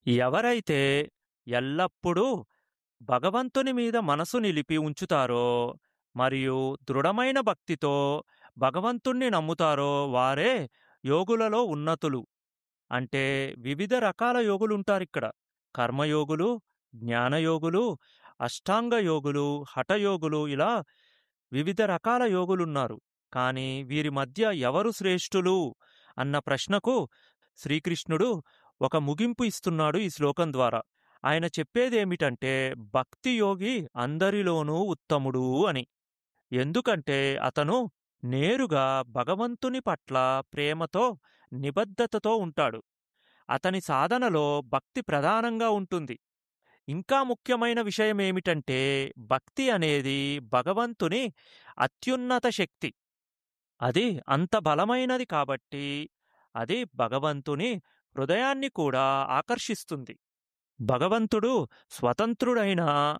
ఎవరైతే ఎల్లప్పుడూ భగవంతుని మీద మనసు నిలిపి ఉంచుతారో మరియు దృఢమైన భక్తితో భగవంతుణ్ణి నమ్ముతారో వారే యోగులలో ఉన్నతులు అంటే వివిధ రకాల యోగులుంటారిక్కడ కర్మయోగులు జ్ఞానయోగులు అష్టాంగ యోగులు హఠయోగులు ఇలా వివిధ రకాల యోగులున్నారు కానీ వీరి మధ్య ఎవరు శ్రేష్ఠులు అన్న ప్రశ్నకు శ్రీకృష్ణుడు ఒక ముగింపు ఇస్తున్నాడు ఈ శ్లోకం ద్వారా ఆయన చెప్పేదేమిటంటే భక్తి యోగి అందరిలోనూ ఉత్తముడు అని ఎందుకంటే అతను నేరుగా భగవంతుని పట్ల ప్రేమతో నిబద్ధతతో ఉంటాడు అతని సాధనలో భక్తి ప్రధానంగా ఉంటుంది ఇంకా ముఖ్యమైన విషయం ఏమిటంటే భక్తి అనేది భగవంతుని అత్యున్నత శక్తి అది అంత బలమైనది కాబట్టి అది భగవంతుని హృదయాన్ని కూడా ఆకర్షిస్తుంది భగవంతుడు స్వతంత్రుడైన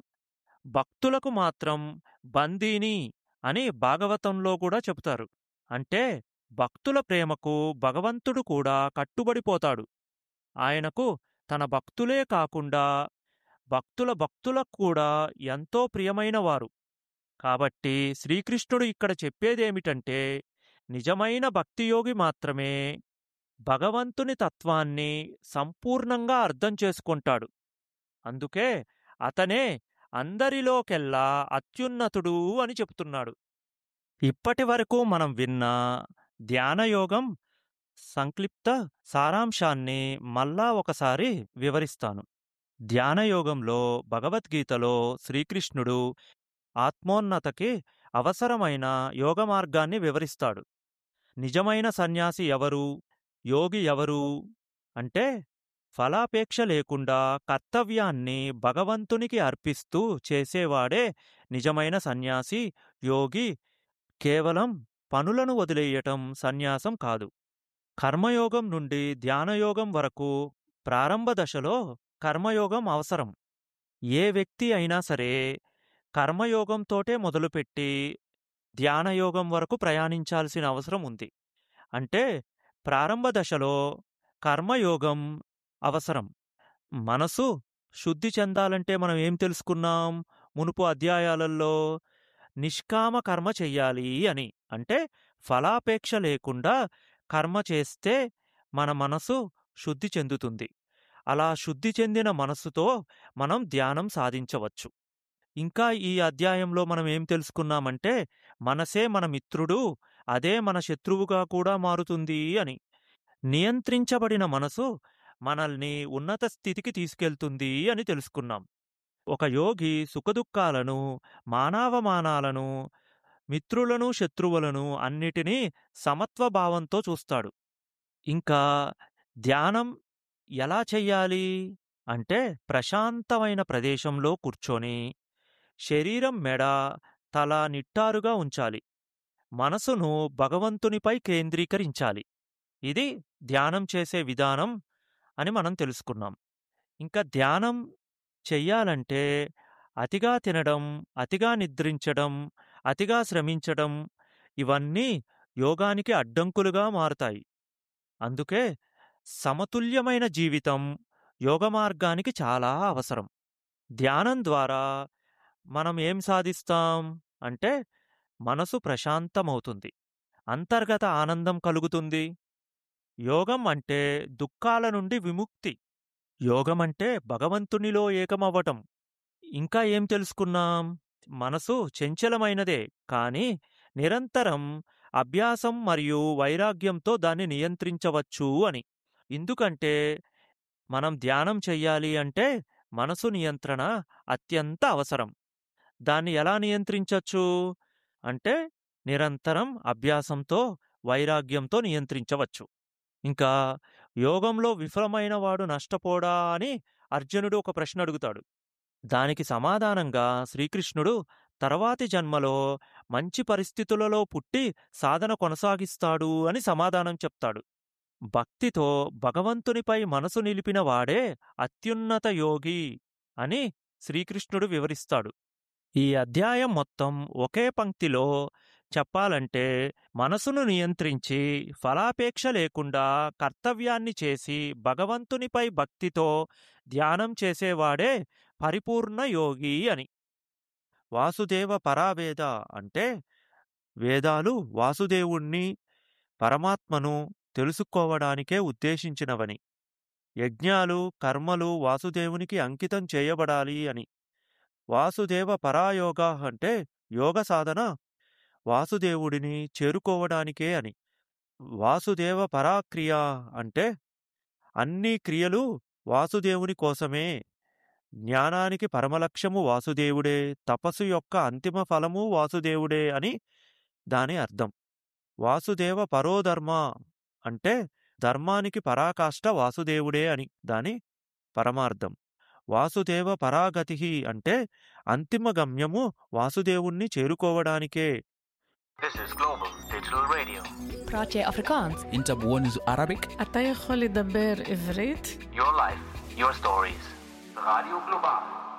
భక్తులకు మాత్రం బందీని అని భాగవతంలో కూడా చెబుతారు అంటే భక్తుల ప్రేమకు భగవంతుడు కూడా కట్టుబడిపోతాడు ఆయనకు తన భక్తులే కాకుండా భక్తుల భక్తులకు కూడా ఎంతో ప్రియమైనవారు కాబట్టి శ్రీకృష్ణుడు ఇక్కడ చెప్పేదేమిటంటే నిజమైన భక్తియోగి మాత్రమే భగవంతుని తత్వాన్ని సంపూర్ణంగా అర్థం చేసుకుంటాడు అందుకే అతనే అందరిలోకెల్లా అత్యున్నతుడు అని చెప్తున్నాడు ఇప్పటి వరకు మనం విన్న ధ్యానయోగం సంక్లిప్త సారాంశాన్ని మళ్ళా ఒకసారి వివరిస్తాను ధ్యానయోగంలో భగవద్గీతలో శ్రీకృష్ణుడు ఆత్మోన్నతకి అవసరమైన యోగ మార్గాన్ని వివరిస్తాడు నిజమైన సన్యాసి ఎవరు యోగి ఎవరు అంటే ఫలాపేక్ష లేకుండా కర్తవ్యాన్ని భగవంతునికి అర్పిస్తూ చేసేవాడే నిజమైన సన్యాసి యోగి కేవలం పనులను వదిలేయటం సన్యాసం కాదు కర్మయోగం నుండి ధ్యానయోగం వరకు ప్రారంభ దశలో కర్మయోగం అవసరం ఏ వ్యక్తి అయినా సరే కర్మయోగంతోటే మొదలుపెట్టి ధ్యానయోగం వరకు ప్రయాణించాల్సిన అవసరం ఉంది అంటే ప్రారంభ దశలో కర్మయోగం అవసరం మనసు శుద్ధి చెందాలంటే మనం ఏం తెలుసుకున్నాం మునుపు అధ్యాయాలలో నిష్కామ కర్మ చెయ్యాలి అని అంటే ఫలాపేక్ష లేకుండా కర్మ చేస్తే మన మనసు శుద్ధి చెందుతుంది అలా శుద్ధి చెందిన మనసుతో మనం ధ్యానం సాధించవచ్చు ఇంకా ఈ అధ్యాయంలో మనం ఏం తెలుసుకున్నామంటే మనసే మన మిత్రుడు అదే మన శత్రువుగా కూడా మారుతుంది అని నియంత్రించబడిన మనసు మనల్ని ఉన్నత స్థితికి తీసుకెళ్తుంది అని తెలుసుకున్నాం ఒక యోగి సుఖదుఖాలను మానవమానాలను మిత్రులను శత్రువులను అన్నిటినీ సమత్వభావంతో చూస్తాడు ఇంకా ధ్యానం ఎలా చెయ్యాలి అంటే ప్రశాంతమైన ప్రదేశంలో కూర్చొని శరీరం మెడ తల నిట్టారుగా ఉంచాలి మనసును భగవంతునిపై కేంద్రీకరించాలి ఇది ధ్యానం చేసే విధానం అని మనం తెలుసుకున్నాం ఇంకా ధ్యానం చెయ్యాలంటే అతిగా తినడం అతిగా నిద్రించడం అతిగా శ్రమించడం ఇవన్నీ యోగానికి అడ్డంకులుగా మారుతాయి అందుకే సమతుల్యమైన జీవితం యోగ మార్గానికి చాలా అవసరం ధ్యానం ద్వారా మనం ఏం సాధిస్తాం అంటే మనసు ప్రశాంతమవుతుంది అంతర్గత ఆనందం కలుగుతుంది యోగం అంటే దుఃఖాల నుండి విముక్తి యోగం అంటే భగవంతునిలో ఏకమవ్వటం ఇంకా ఏం తెలుసుకున్నాం మనసు చంచలమైనదే కాని నిరంతరం అభ్యాసం మరియు వైరాగ్యంతో దాన్ని నియంత్రించవచ్చు అని ఎందుకంటే మనం ధ్యానం చెయ్యాలి అంటే మనసు నియంత్రణ అత్యంత అవసరం దాన్ని ఎలా నియంత్రించవచ్చు అంటే నిరంతరం అభ్యాసంతో వైరాగ్యంతో నియంత్రించవచ్చు ఇంకా యోగంలో విఫలమైన వాడు నష్టపోడా అని అర్జునుడు ఒక ప్రశ్న అడుగుతాడు దానికి సమాధానంగా శ్రీకృష్ణుడు తర్వాతి జన్మలో మంచి పరిస్థితులలో పుట్టి సాధన కొనసాగిస్తాడు అని సమాధానం చెప్తాడు భక్తితో భగవంతునిపై మనసు నిలిపిన వాడే అత్యున్నత యోగి అని శ్రీకృష్ణుడు వివరిస్తాడు ఈ అధ్యాయం మొత్తం ఒకే పంక్తిలో చెప్పాలంటే మనసును నియంత్రించి ఫలాపేక్ష లేకుండా కర్తవ్యాన్ని చేసి భగవంతునిపై భక్తితో ధ్యానం చేసేవాడే పరిపూర్ణ యోగి అని వాసుదేవ పరావేద అంటే వేదాలు వాసుదేవుణ్ణి పరమాత్మను తెలుసుకోవడానికే ఉద్దేశించినవని యజ్ఞాలు కర్మలు వాసుదేవునికి అంకితం చేయబడాలి అని వాసుదేవ పరాయోగ అంటే యోగ సాధన వాసుదేవుడిని చేరుకోవడానికే అని వాసుదేవ పరాక్రియ అంటే అన్ని క్రియలు వాసుదేవుని కోసమే జ్ఞానానికి పరమలక్ష్యము వాసుదేవుడే తపస్సు యొక్క అంతిమ ఫలము వాసుదేవుడే అని దాని అర్థం వాసుదేవ పరోధర్మ అంటే ధర్మానికి పరాకాష్ట వాసుదేవుడే అని దాని పరమార్థం వాసుదేవ పరాగతి అంటే అంతిమ గమ్యము వాసుదేవుణ్ణి చేరుకోవడానికే This is Global Digital Radio. praat jij Afrikaans? انت بونس Arabic אתה יכול לדבר עברית? Your life, your stories. Radio Global.